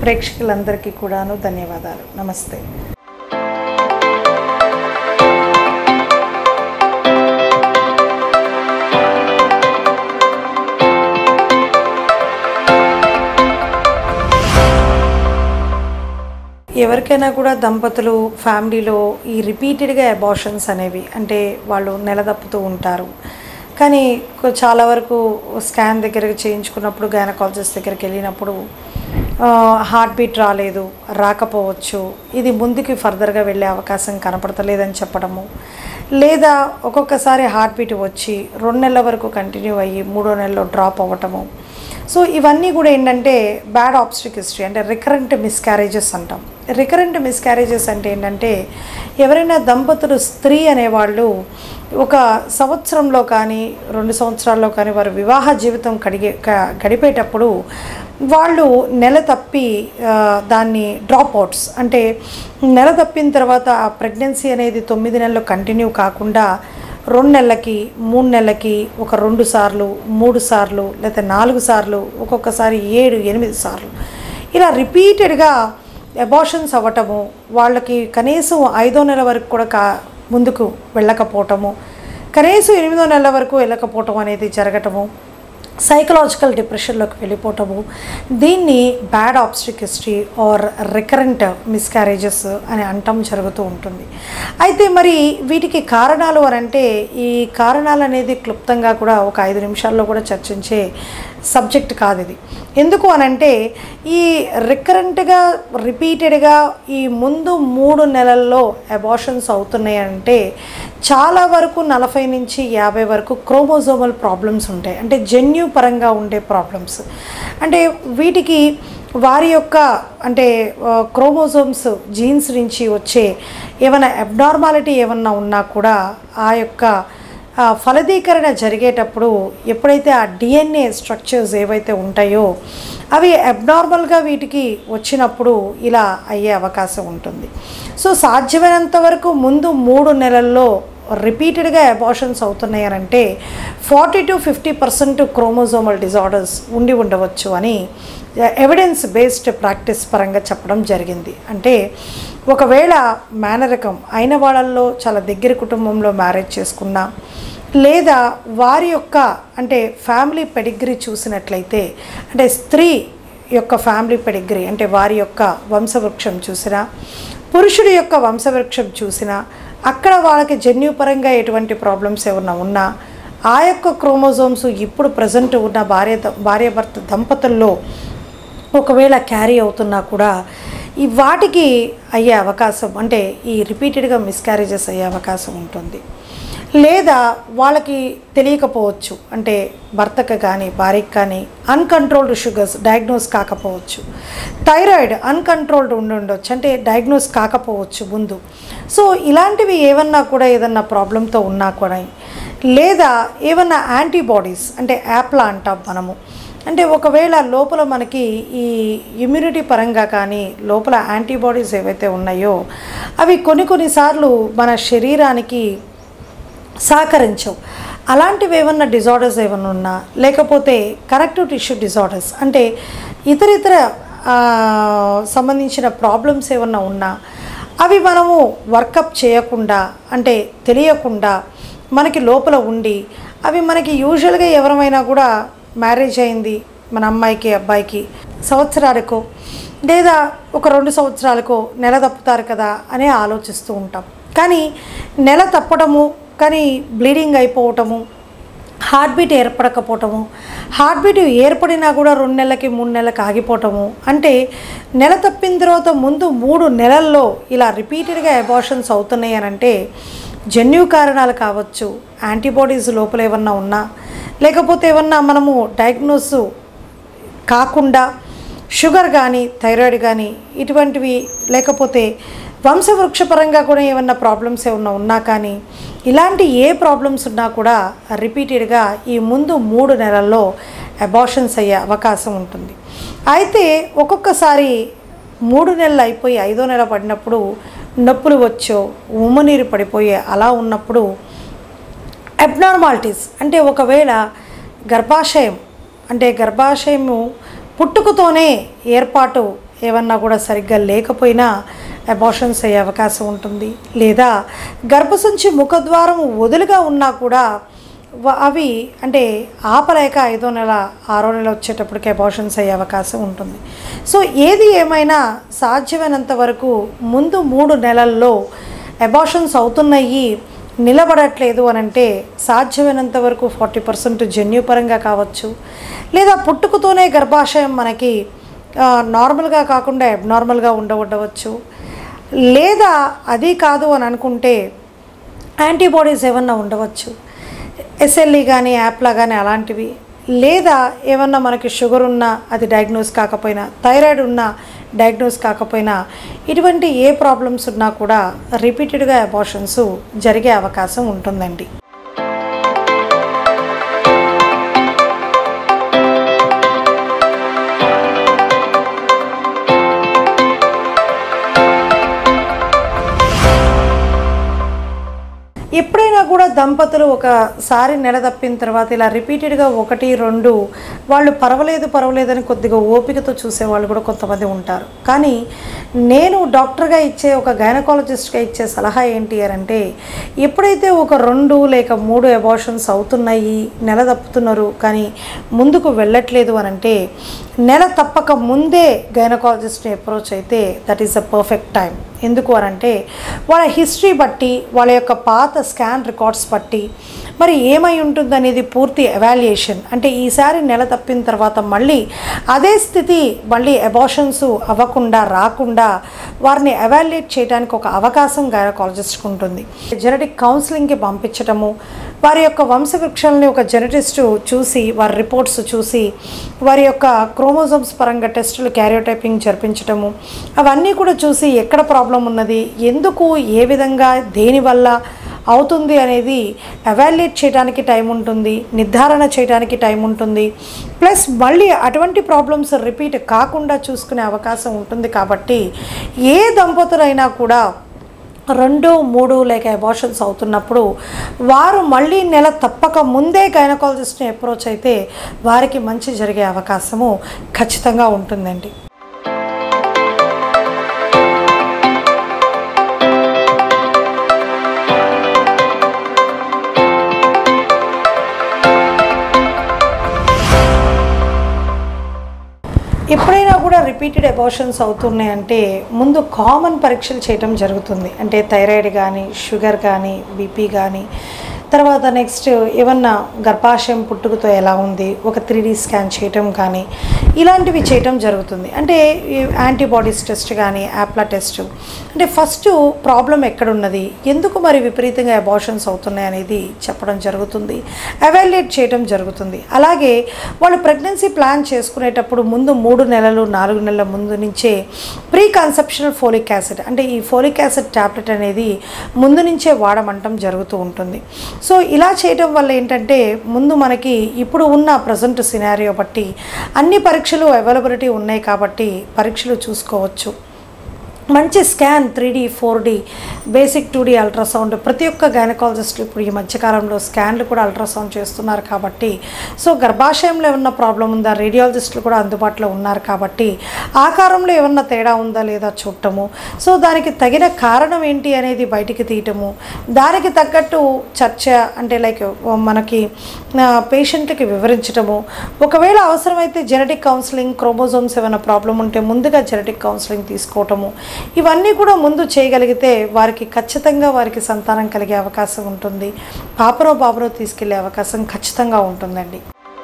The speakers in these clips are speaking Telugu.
ప్రేక్షకులందరికీ కూడాను ధన్యవాదాలు నమస్తే ఎవరికైనా కూడా దంపతులు ఫ్యామిలీలో ఈ రిపీటెడ్గా అబార్షన్స్ అనేవి అంటే వాళ్ళు నెలదప్పుతూ ఉంటారు కానీ కొ- చాలా వరకు స్కాన్ దగ్గరకు చేయించుకున్నప్పుడు గైనకాలజిస్ట్ దగ్గరికి వెళ్ళినప్పుడు హార్ట్ బీట్ రాలేదు రాకపోవచ్చు ఇది ముందుకి ఫర్దర్గా వెళ్ళే అవకాశం కనపడతలేదని చెప్పడము లేదా ఒక్కొక్కసారి హార్ట్ బీట్ వచ్చి రెండు నెలల వరకు కంటిన్యూ అయ్యి మూడో నెలలో డ్రాప్ అవ్వటము సో ఇవన్నీ కూడా ఏంటంటే బ్యాడ్ ఆబ్స్టిక్ హిస్టరీ అంటే రికరెంట్ మిస్క్యారేజెస్ అంటాం రికరెంట్ మిస్క్యారేజెస్ అంటే ఏంటంటే ఎవరైనా దంపతులు స్త్రీ అనేవాళ్ళు ఒక సంవత్సరంలో కానీ రెండు సంవత్సరాల్లో కానీ వారు వివాహ జీవితం కడిగే క- గడిపేటప్పుడు వాళ్ళు నెల తప్పి ఆ, దాన్ని డ్రాప్ అవుట్స్ అంటే నెల తప్పిన తర్వాత ఆ ప్రెగ్నెన్సీ అనేది తొమ్మిది నెలలు కంటిన్యూ కాకుండా రెండు నెలలకి మూడు నెలలకి ఒక రెండు సార్లు మూడు సార్లు లేదా నాలుగు సార్లు ఒక్కొక్కసారి ఏడు ఎనిమిది సార్లు ఇలా రిపీటెడ్గా అబార్షన్స్ అవ్వటము వాళ్ళకి కనీసం ఐదో నెల వరకు కూడా కా ముందుకు వెళ్ళకపోవటము కనీసం ఎనిమిదో నెలల వరకు వెళ్ళకపోవటం అనేది జరగటము సైకలాజికల్ డిప్రెషన్లోకి వెళ్ళిపోవటము దీన్ని bad obstetric history or recurrent miscarriages అని అంటం జరుగుతూ ఉంటుంది అయితే మరి వీటికి కారణాలు అని అంటే ఈ కారణాలు అనేది క్లుప్తంగా కూడా ఒక ఐదు నిమిషాల్లో కూడా చర్చించే సబ్జెక్ట్ కాదు ఇది ఎందుకు అనంటే ఈ రికరెంట్గా రిపీటెడ్గా ఈ ముందు మూడు నెలల్లో అబార్షన్స్ అవుతున్నాయి అంటే చాలా వరకు నలభై నుంచి యాభై వరకు క్రోమోజోమల్ ప్రాబ్లమ్స్ ఉంటాయి అంటే జన్యు పరంగా ఉండే ప్రాబ్లమ్స్ అంటే వీటికి వారి యొక్క అంటే క్రోమోజోమ్స్ జీన్స్ నుంచి వచ్చే ఏమైనా అబ్నార్మాలిటీ ఏమన్నా ఉన్నా కూడా ఆ యొక్క ఆ ఫలదీకరణ జరిగేటప్పుడు ఎప్పుడైతే ఆ డిఎన్ఏ స్ట్రక్చర్స్ ఏవైతే ఉంటాయో అవి అబ్నార్మల్గా వీటికి వచ్చినప్పుడు ఇలా అయ్యే అవకాశం ఉంటుంది సో సాధ్యమైనంత వరకు ముందు మూడు నెలల్లో రిపీటెడ్గా అబార్షన్స్ అవుతున్నాయి అని అంటే forty to fifty percent chromosomal disorders ఉండి ఉండవచ్చు అని ఎవిడెన్స్ బేస్డ్ ప్రాక్టీస్ పరంగా చెప్పడం జరిగింది అంటే ఒకవేళ మేనరకం అయిన వాళ్ళల్లో చాలా దగ్గర కుటుంబంలో మ్యారేజ్ చేసుకున్నా లేదా వారి యొక్క అంటే ఫ్యామిలీ పెడిగ్రీ చూసినట్లయితే అంటే స్త్రీ యొక్క ఫ్యామిలీ పెడిగ్రీ అంటే వారి యొక్క వంశవృక్షం చూసినా పురుషుడి యొక్క వంశవృక్షం చూసినా అక్కడ వాళ్ళకి జన్యుపరంగా ఎటువంటి ప్రాబ్లమ్స్ ఏమన్నా ఉన్నా ఆ యొక్క క్రోమోజోమ్స్ ఇప్పుడు ప్రజెంట్ ఉన్న భార్య భార్యాభర్త దంపతుల్లో ఒకవేళ క్యారీ అవుతున్నా కూడా ఈ వాటికి అయ్యే అవకాశం అంటే ఈ రిపీటెడ్గా మిస్క్యారేజెస్ అయ్యే అవకాశం ఉంటుంది లేదా వాళ్ళకి తెలియకపోవచ్చు అంటే భర్తకు కానీ భార్యకి కానీ అన్కంట్రోల్డ్ షుగర్స్ డయాగ్నోస్ కాకపోవచ్చు థైరాయిడ్ అన్కంట్రోల్డ్ ఉండి ఉండొచ్చు అంటే డయాగ్నోస్ కాకపోవచ్చు ముందు సో ఇలాంటివి ఏమన్నా కూడా ఏదన్నా ప్రాబ్లంతో ఉన్నా కూడా లేదా ఏమన్నా యాంటీబాడీస్ అంటే యాప్లా అంటాం మనము అంటే ఒకవేళ లోపల మనకి ఈ ఇమ్యూనిటీ పరంగా కానీ లోపల యాంటీబాడీస్ ఏవైతే ఉన్నాయో అవి కొన్ని కొన్నిసార్లు మన శరీరానికి సహకరించవు అలాంటివి ఏమన్నా డిజార్డర్స్ ఏమన్నా ఉన్నా లేకపోతే కనెక్టివ్ టిష్యూ డిజార్డర్స్ అంటే ఇతర ఇతర ఆ, సంబంధించిన ప్రాబ్లమ్స్ ఏమన్నా ఉన్నా అవి మనము వర్కప్ చేయకుండా అంటే తెలియకుండా మనకి లోపల ఉండి అవి మనకి యూజువల్గా ఎవరమైనా కూడా మ్యారేజ్ అయింది మన అమ్మాయికి అబ్బాయికి సంవత్సరాలకో లేదా ఒక రెండు సంవత్సరాలకో నెల తప్పుతారు కదా అని ఆలోచిస్తూ ఉంటాం కానీ నెల తప్పడము కానీ బ్లీడింగ్ అయిపోవటము హార్ట్ బీట్ ఏర్పడకపోవటము హార్ట్ బీట్ ఏర్పడినా కూడా రెండు నెలలకి మూడు నెలలకి ఆగిపోవటము అంటే నెల తప్పిన తర్వాత ముందు మూడు నెలల్లో ఇలా రిపీటెడ్గా అబార్షన్స్ అవుతున్నాయి అని అంటే జన్యు కారణాలు కావచ్చు యాంటీబాడీస్ లోపల ఏమన్నా ఉన్నా లేకపోతే ఏమన్నా మనము డయాగ్నోస్ కాకుండా షుగర్ కానీ థైరాయిడ్ కానీ ఇటువంటివి లేకపోతే వంశవృక్షపరంగా కూడా ఏమన్నా ప్రాబ్లమ్స్ ఏమన్నా ఉన్నా కానీ ఇలాంటి ఏ ప్రాబ్లమ్స్ ఉన్నా కూడా రిపీటెడ్గా ఈ ముందు మూడు నెలల్లో అబార్షన్స్ అయ్యే అవకాశం ఉంటుంది అయితే ఒక్కొక్కసారి మూడు నెలలు అయిపోయి ఐదో నెల పడినప్పుడు నొప్పులు వచ్చో ఉమ్మనీరు పడిపోయే అలా ఉన్నప్పుడు అబ్నార్మాలిటీస్ అంటే ఒకవేళ గర్భాశయం అంటే గర్భాశయము పుట్టుకతోనే ఏర్పాటు ఏమన్నా కూడా సరిగ్గా లేకపోయినా అబార్షన్స్ అయ్యే అవకాశం ఉంటుంది లేదా గర్భసంచి ముఖద్వారం వదులుగా ఉన్నా కూడా వ- అవి అంటే ఆపలేక ఐదో నెల ఆరో నెల వచ్చేటప్పటికి అబార్షన్స్ అయ్యే అవకాశం ఉంటుంది సో ఏది ఏమైనా సాధ్యమైనంత వరకు ముందు మూడు నెలల్లో అబార్షన్స్ అవుతున్నాయి నిలబడట్లేదు అని అంటే సాధ్యమైనంత వరకు ఫార్టీ పర్సెంట్ జన్యుపరంగా కావచ్చు లేదా పుట్టుకతోనే గర్భాశయం మనకి ఆ, నార్మల్గా కాకుండా అబ్నార్మల్గా ఉండ ఉండవచ్చు లేదా అది కాదు అని అనుకుంటే యాంటీబాడీస్ ఏమన్నా ఉండవచ్చు ఎస్ఎల్ఈ కానీ యాప్లా కానీ అలాంటివి లేదా ఏమన్నా మనకి షుగర్ ఉన్నా అది డయాగ్నోస్ కాకపోయినా థైరాయిడ్ ఉన్నా డయాగ్నోస్ కాకపోయినా ఇటువంటి ఏ ప్రాబ్లమ్స్ ఉన్నా కూడా రిపీటెడ్గా అబార్షన్స్ జరిగే అవకాశం ఉంటుందండి ఎప్పుడైనా కూడా దంపతులు ఒకసారి నెల తప్పిన తర్వాత ఇలా రిపీటెడ్గా ఒకటి రెండు వాళ్ళు పర్వాలేదు పర్వాలేదని కొద్దిగా ఓపికతో చూసే వాళ్ళు కూడా కొంతమంది ఉంటారు కానీ నేను డాక్టర్గా ఇచ్చే ఒక గైనకాలజిస్ట్గా ఇచ్చే సలహా ఏంటి అని అంటే ఎప్పుడైతే ఒక రెండు లేక మూడు అబార్షన్స్ అవుతున్నాయి నెల తప్పుతున్నారు కానీ ముందుకు వెళ్ళట్లేదు అని అంటే నెల తప్పక ముందే గైనకాలజిస్ట్ని అప్రోచ్ అయితే that is a perfect time ఎందుకు అని అంటే వాళ్ళ హిస్టరీ బట్టి వాళ్ళ యొక్క పాత స్కాన్ రికార్డ్స్ బట్టి మరి ఏమై ఉంటుందనేది పూర్తి ఎవాల్యుయేషన్ అంటే ఈసారి నెల తప్పిన తర్వాత మళ్ళీ అదే స్థితి మళ్ళీ అబార్షన్స్ అవ్వకుండా రాకుండా వారిని ఎవాల్యుయేట్ చేయడానికి ఒక అవకాశం గైనకాలజిస్ట్కి ఉంటుంది జెనెటిక్ కౌన్సిలింగ్కి పంపించటము వారి యొక్క వంశవృక్షాలని ఒక జెనెటిస్ట్ చూసి వారి రిపోర్ట్స్ చూసి వారి యొక్క క్రోమోజోమ్స్ పరంగా టెస్టులు క్యారియోటైపింగ్ జరిపించటము అవన్నీ కూడా చూసి ఎక్కడ ప్రాబ్లం ఉన్నది ఎందుకు ఏ విధంగా దేనివల్ల అవుతుంది అనేది ఎవాల్యుయేట్ చేయడానికి టైం ఉంటుంది నిర్ధారణ చేయడానికి టైం ఉంటుంది ప్లస్ మళ్ళీ అటువంటి ప్రాబ్లమ్స్ రిపీట్ కాకుండా చూసుకునే అవకాశం ఉంటుంది కాబట్టి ఏ దంపతులైనా కూడా రెండు మూడు లేక అబార్షన్స్ అవుతున్నప్పుడు వారు మళ్ళీ నెల తప్పక ముందే గైనకాలజిస్ట్ని అప్రోచ్ అయితే వారికి మంచి జరిగే అవకాశము ఖచ్చితంగా ఉంటుందండి ఎప్పుడైనా కూడా రిపీటెడ్ అబార్షన్స్ అవుతున్నాయంటే ముందు కామన్ పరీక్షలు చేయటం జరుగుతుంది అంటే థైరాయిడ్ కానీ షుగర్ కానీ బీపీ కానీ తర్వాత నెక్స్ట్ ఏమన్నా గర్భాశయం పుట్టుకతో ఎలా ఉంది ఒక త్రీ డీ స్కాన్ చేయటం కానీ ఇలాంటివి చేయటం జరుగుతుంది అంటే ఈ యాంటీబాడీస్ టెస్ట్ కానీ యాప్లా టెస్ట్ అంటే ఫస్ట్ ప్రాబ్లం ఎక్కడున్నది ఎందుకు మరి విపరీతంగా అబార్షన్స్ అవుతున్నాయి అనేది చెప్పడం జరుగుతుంది ఎవాల్యుయేట్ చేయటం జరుగుతుంది అలాగే వాళ్ళు ప్రెగ్నెన్సీ ప్లాన్ చేసుకునేటప్పుడు ముందు మూడు నెలలు నాలుగు నెలల ముందు నుంచే ప్రీ కన్సెప్షనల్ ఫోలిక్ యాసిడ్ అంటే ఈ ఫోలిక్ యాసిడ్ ట్యాబ్లెట్ అనేది ముందు నుంచే వాడమంటం జరుగుతూ ఉంటుంది సో ఇలా చేయడం వల్ల ఏంటంటే ముందు మనకి ఇప్పుడు ఉన్న ప్రజెంట్ సినారియో బట్టి అన్ని పరీక్షలు అవైలబిలిటీ ఉన్నాయి కాబట్టి పరీక్షలు చూసుకోవచ్చు మంచి scan three D four D basic two D ultrasound ప్రతి ఒక్క గైనకాలజిస్టులు ఇప్పుడు ఈ మధ్యకాలంలో స్కాన్లు కూడా అల్ట్రాసౌండ్ చేస్తున్నారు కాబట్టి సో గర్భాశయంలో ఏమన్నా ప్రాబ్లం ఉందా రేడియాలజిస్టులు కూడా అందుబాటులో ఉన్నారు కాబట్టి ఆకారంలో ఏమన్నా తేడా ఉందా లేదా చూడటము సో దానికి తగిన కారణం ఏంటి అనేది బయటికి తీయటము దానికి తగ్గట్టు చర్చ అంటే లైక్ మనకి పేషెంట్కి వివరించటము ఒకవేళ అవసరమైతే జెనెటిక్ కౌన్సిలింగ్ క్రోమోజోమ్స్ ఏమైనా ప్రాబ్లం ఉంటే ముందుగా జెనెటిక్ కౌన్సిలింగ్ తీసుకోవటము ఇవన్నీ కూడా ముందు చేయగలిగితే వారికి ఖచ్చితంగా వారికి సంతానం కలిగే అవకాశం ఉంటుంది పాపరో బాబరో తీసుకెళ్లే అవకాశం ఖచ్చితంగా ఉంటుందండి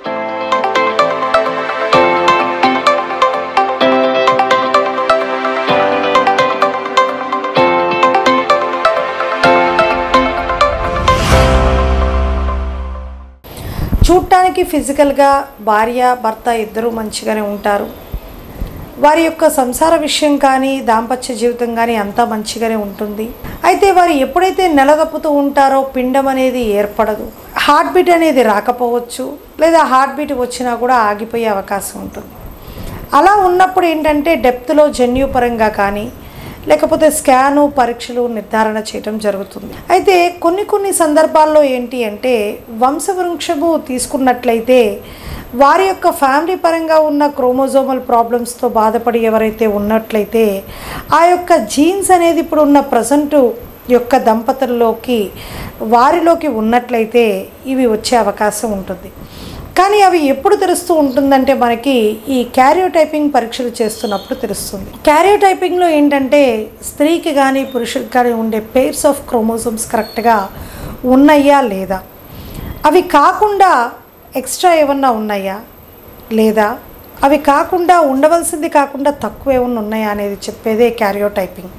చూడటానికి ఫిజికల్గా భార్య భర్త ఇద్దరూ మంచిగానే ఉంటారు వారి యొక్క సంసార విషయం కానీ దాంపత్య జీవితం కానీ అంతా మంచిగానే ఉంటుంది అయితే వారు ఎప్పుడైతే నెలదప్పుతూ ఉంటారో పిండం అనేది ఏర్పడదు హార్ట్ బీట్ అనేది రాకపోవచ్చు లేదా హార్ట్ బీట్ వచ్చినా కూడా ఆగిపోయే అవకాశం ఉంటుంది అలా ఉన్నప్పుడు ఏంటంటే డెప్త్లో జన్యుపరంగా కానీ లేకపోతే స్కాను పరీక్షలు నిర్ధారణ చేయడం జరుగుతుంది అయితే కొన్ని కొన్ని సందర్భాల్లో ఏంటి అంటే వంశవృక్షము తీసుకున్నట్లయితే వారి యొక్క ఫ్యామిలీ పరంగా ఉన్న క్రోమోజోమల్ ప్రాబ్లమ్స్తో బాధపడి ఎవరైతే ఉన్నట్లయితే ఆ యొక్క జీన్స్ అనేది ఇప్పుడు ఉన్న ప్రజెంట్ యొక్క దంపతుల్లోకి వారిలోకి ఉన్నట్లయితే ఇవి వచ్చే అవకాశం ఉంటుంది కానీ అవి ఎప్పుడు తెలుస్తూ ఉంటుందంటే మనకి ఈ క్యారియోటైపింగ్ పరీక్షలు చేస్తున్నప్పుడు తెలుస్తుంది క్యారియోటైపింగ్లో ఏంటంటే స్త్రీకి కానీ పురుషుడికి కానీ ఉండే పేర్స్ ఆఫ్ క్రోమోజోమ్స్ కరెక్ట్గా ఉన్నాయా లేదా అవి కాకుండా ఎక్స్ట్రా ఏమన్నా ఉన్నాయా లేదా అవి కాకుండా ఉండవలసింది కాకుండా తక్కువ ఏమన్నా ఉన్నాయా అనేది చెప్పేదే క్యారియోటైపింగ్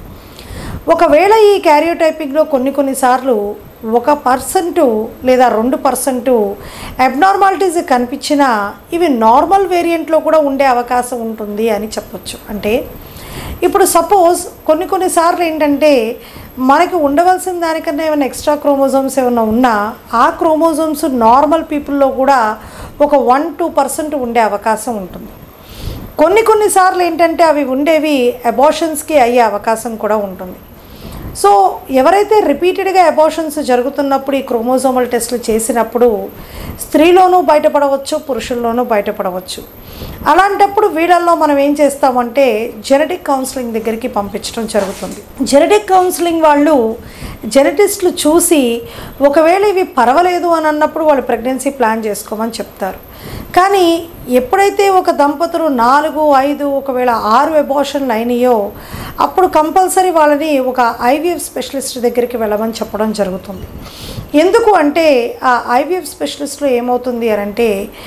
ఒకవేళ ఈ క్యారియోటైపింగ్లో కొన్ని కొన్నిసార్లు ఒక పర్సెంటు లేదా రెండు పర్సెంటు అబ్నార్మాలిటీస్ కనిపించినా ఇవి నార్మల్ వేరియంట్లో కూడా ఉండే అవకాశం ఉంటుంది అని చెప్పొచ్చు అంటే ఇప్పుడు సపోజ్ కొన్ని కొన్నిసార్లు ఏంటంటే మనకి ఉండవలసిన దానికన్నా ఏమైనా ఎక్స్ట్రా క్రోమోజోమ్స్ ఏమైనా ఉన్నా ఆ క్రోమోజోమ్స్ నార్మల్ పీపుల్లో కూడా ఒక వన్ టూ పర్సెంట్ ఉండే అవకాశం ఉంటుంది కొన్ని కొన్నిసార్లు ఏంటంటే అవి ఉండేవి అబార్షన్స్కి అయ్యే అవకాశం కూడా ఉంటుంది సో ఎవరైతే రిపీటెడ్గా అబార్షన్స్ జరుగుతున్నప్పుడు ఈ క్రోమోజోమల్ టెస్టులు చేసినప్పుడు స్త్రీలోనూ బయటపడవచ్చు పురుషుల్లోనూ బయటపడవచ్చు అలాంటప్పుడు వీళ్ళల్లో మనం ఏం చేస్తామంటే జెనెటిక్ కౌన్సిలింగ్ దగ్గరికి పంపించడం జరుగుతుంది జెనెటిక్ కౌన్సిలింగ్ వాళ్ళు జెనెటిస్టులు చూసి ఒకవేళ ఇవి పర్వాలేదు అని అన్నప్పుడు వాళ్ళు ప్రెగ్నెన్సీ ప్లాన్ చేసుకోమని చెప్తారు కానీ ఎప్పుడైతే ఒక దంపతులు నాలుగు ఐదు ఒకవేళ ఆరు అబార్షన్లు అయినాయో అప్పుడు కంపల్సరీ వాళ్ళని ఒక ఐవీఎఫ్ స్పెషలిస్ట్ దగ్గరికి వెళ్ళమని చెప్పడం జరుగుతుంది ఎందుకు అంటే ఆ ఐవీఎఫ్ స్పెషలిస్ట్లో ఏమవుతుంది అని అంటే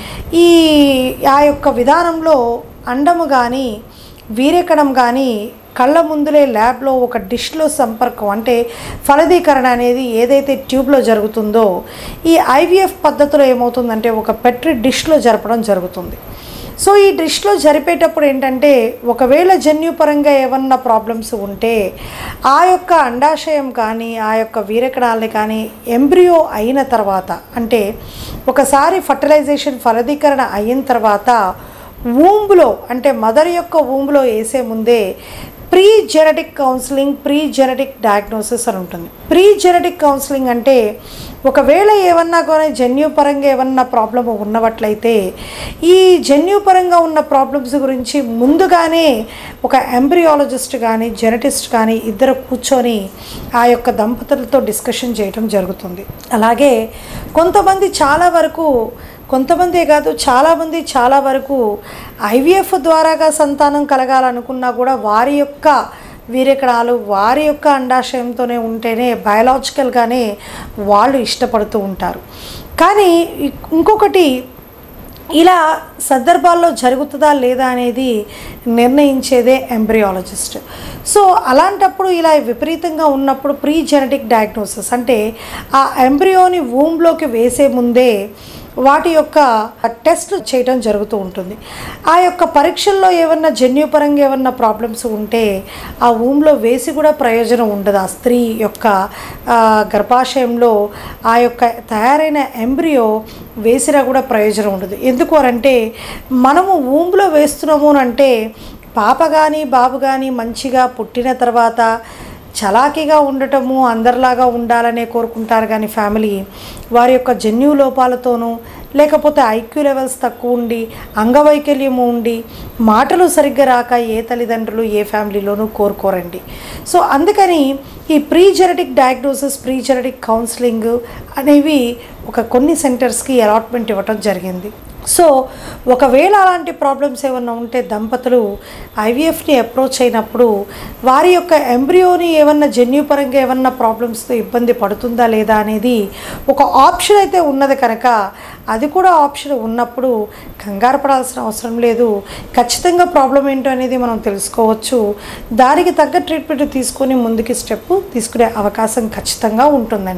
ఈ ఆ యొక్క విధానంలో అండము కానీ వీరెక్కడం కానీ కళ్ళ ముందులే ల్యాబ్లో ఒక డిష్లో సంపర్కం అంటే ఫలదీకరణ అనేది ఏదైతే ట్యూబ్లో జరుగుతుందో ఈ ఐవీఎఫ్ పద్ధతిలో ఏమవుతుందంటే ఒక పెట్రి డిష్లో జరపడం జరుగుతుంది సో ఈ డిష్లో జరిపేటప్పుడు ఏంటంటే ఒకవేళ జన్యుపరంగా ఏమన్నా ప్రాబ్లమ్స్ ఉంటే ఆ యొక్క అండాశయం కానీ ఆ యొక్క వీరకణాలని కానీ ఎంబ్రియో అయిన తర్వాత అంటే ఒకసారి ఫర్టిలైజేషన్ ఫలదీకరణ అయిన తర్వాత ఊంబులో అంటే మదర్ యొక్క ఊంబులో వేసే ముందే pre genetic counselling pre genetic diagnosis అని ఉంటుంది ప్రీ జెనెటిక్ కౌన్సిలింగ్ అంటే ఒకవేళ ఏమన్నా కానీ జన్యుపరంగా ఏమన్నా ప్రాబ్లమ్ ఉన్నవట్లయితే ఈ జన్యుపరంగా ఉన్న ప్రాబ్లమ్స్ గురించి ముందుగానే ఒక ఎంబ్రియాలజిస్ట్ కానీ జెనెటిస్ట్ కానీ ఇద్దరు కూర్చొని ఆ యొక్క దంపతులతో డిస్కషన్ చేయడం జరుగుతుంది అలాగే కొంతమంది చాలా వరకు కొంతమందే కాదు చాలామంది చాలా వరకు ఐవీఎఫ్ ద్వారాగా సంతానం కలగాలనుకున్నా కూడా వారి యొక్క వీరెకడాలు వారి యొక్క అండాశయంతోనే ఉంటేనే బయలాజికల్గానే వాళ్ళు ఇష్టపడుతూ ఉంటారు కానీ ఇంకొకటి ఇలా సందర్భాల్లో జరుగుతుందా లేదా అనేది నిర్ణయించేదే ఎంబ్రియాలజిస్ట్ సో అలాంటప్పుడు ఇలా విపరీతంగా ఉన్నప్పుడు ప్రీ జెనెటిక్ డయాగ్నోసిస్ అంటే ఆ ఎంబ్రియోని వూమ్లోకి వేసే ముందే వాటి యొక్క టెస్ట్ చేయడం జరుగుతూ ఉంటుంది ఆ యొక్క పరీక్షల్లో ఏమన్నా జన్యుపరంగా ఏమన్నా ప్రాబ్లమ్స్ ఉంటే ఆ ఊమ్లో వేసి కూడా ప్రయోజనం ఉండదు ఆ స్త్రీ యొక్క ఆ, గర్భాశయంలో ఆ యొక్క తయారైన ఎంబ్రియో వేసినా కూడా ప్రయోజనం ఉండదు ఎందుకు అంటే మనము ఊంలో వేస్తున్నాము అని అంటే పాప కానీ బాబు కానీ మంచిగా పుట్టిన తర్వాత చలాకీగా ఉండటము అందరిలాగా ఉండాలనే కోరుకుంటారు కానీ ఫ్యామిలీ వారి యొక్క జన్యు లోపాలతోనూ లేకపోతే ఐక్యూ లెవెల్స్ తక్కువ ఉండి అంగవైకల్యము ఉండి మాటలు సరిగ్గా రాక ఏ తల్లిదండ్రులు ఏ ఫ్యామిలీలోనూ కోరుకోరండి సో అందుకని ఈ pre genetic diagnosis pre genetic counselling అనేవి ఒక కొన్ని సెంటర్స్కి అలాట్మెంట్ ఇవ్వటం జరిగింది సో ఒకవేళ అలాంటి ప్రాబ్లమ్స్ ఏమన్నా ఉంటే దంపతులు ఐవీఎఫ్ని అప్రోచ్ అయినప్పుడు వారి యొక్క ఎంబ్రియోని ఏమన్నా జన్యుపరంగా ఏమన్నా ప్రాబ్లమ్స్తో ఇబ్బంది పడుతుందా లేదా అనేది ఒక ఆప్షన్ అయితే ఉన్నది కనుక అది కూడా ఆప్షన్ ఉన్నప్పుడు కంగారు పడాల్సిన అవసరం లేదు ఖచ్చితంగా ప్రాబ్లం ఏంటో అనేది మనం తెలుసుకోవచ్చు దానికి తగ్గ ట్రీట్మెంట్ తీసుకొని ముందుకి స్టెప్ తీసుకునే అవకాశం ఖచ్చితంగా ఉంటుందండి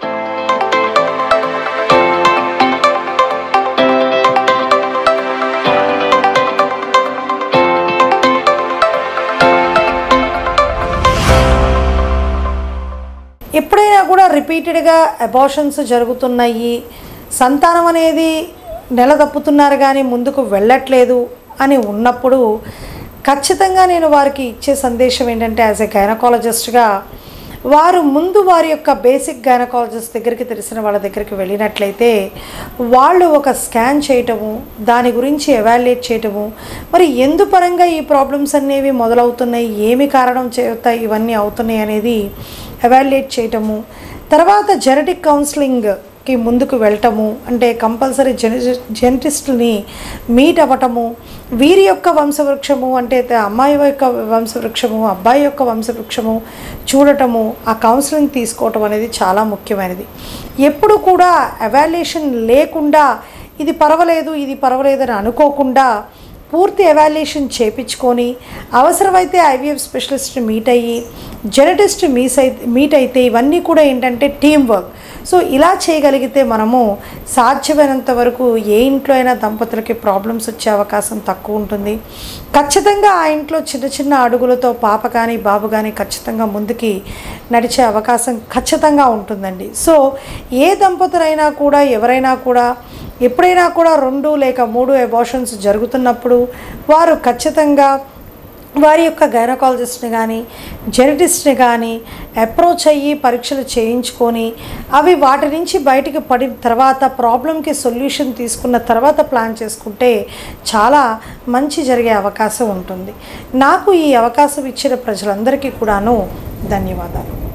ఎప్పుడైనా కూడా రిపీటెడ్గా అబార్షన్స్ జరుగుతున్నాయి సంతానం అనేది నెల తప్పుతున్నారు కానీ ముందుకు వెళ్ళట్లేదు అని ఉన్నప్పుడు ఖచ్చితంగా నేను వారికి ఇచ్చే సందేశం ఏంటంటే యాజ్ ఎ గైనకాలజిస్ట్గా వారు ముందు వారి యొక్క బేసిక్ గైనకాలజిస్ట్ దగ్గరికి తెలిసిన వాళ్ళ దగ్గరికి వెళ్ళినట్లయితే వాళ్ళు ఒక స్కాన్ చేయటము దాని గురించి ఎవాల్యుయేట్ చేయటము మరి ఎందుపరంగా ఈ ప్రాబ్లమ్స్ అనేవి మొదలవుతున్నాయి ఏమి కారణం చేత ఇవన్నీ అవుతున్నాయి అనేది ఎవాల్యుయేట్ చేయటము తర్వాత జెనెటిక్ కౌన్సిలింగ్కి ముందుకు వెళ్ళటము అంటే కంపల్సరీ జెన జెనటిస్ట్ని మీట్ అవ్వటము వీరి యొక్క వంశవృక్షము అంటే త- అమ్మాయి యొక్క వంశవృక్షము అబ్బాయి యొక్క వంశవృక్షము చూడటము ఆ కౌన్సిలింగ్ తీసుకోవటం అనేది చాలా ముఖ్యమైనది ఎప్పుడు కూడా ఎవాల్యుయేషన్ లేకుండా ఇది పర్వాలేదు ఇది పర్వాలేదు అని అనుకోకుండా పూర్తి ఎవాల్యుయేషన్ చేపించుకొని అవసరమైతే ఐవీఎఫ్ స్పెషలిస్ట్ మీట్ అయ్యి జెనటిస్ట్ మీస్ అయి మీట్ అయితే ఇవన్నీ కూడా ఏంటంటే టీం వర్క్ సో ఇలా చేయగలిగితే మనము సాధ్యమైనంత వరకు ఏ ఇంట్లో అయినా దంపతులకి ప్రాబ్లమ్స్ వచ్చే అవకాశం తక్కువ ఉంటుంది ఖచ్చితంగా ఆ ఇంట్లో చిన్న చిన్న అడుగులతో పాప కానీ బాబు కానీ ఖచ్చితంగా ముందుకి నడిచే అవకాశం ఖచ్చితంగా ఉంటుందండి సో ఏ దంపతులైనా కూడా ఎవరైనా కూడా ఎప్పుడైనా కూడా రెండు లేక మూడు ఎబోషన్స్ జరుగుతున్నప్పుడు వారు ఖచ్చితంగా వారి యొక్క గైనకాలజిస్ట్ని కానీ జెనటిస్ట్ని కానీ అప్రోచ్ అయ్యి పరీక్షలు చేయించుకొని అవి వాటి నుంచి బయటికి పడిన తర్వాత ప్రాబ్లంకి సొల్యూషన్ తీసుకున్న తర్వాత ప్లాన్ చేసుకుంటే చాలా మంచి జరిగే అవకాశం ఉంటుంది నాకు ఈ అవకాశం ఇచ్చిన ప్రజలందరికీ కూడాను ధన్యవాదాలు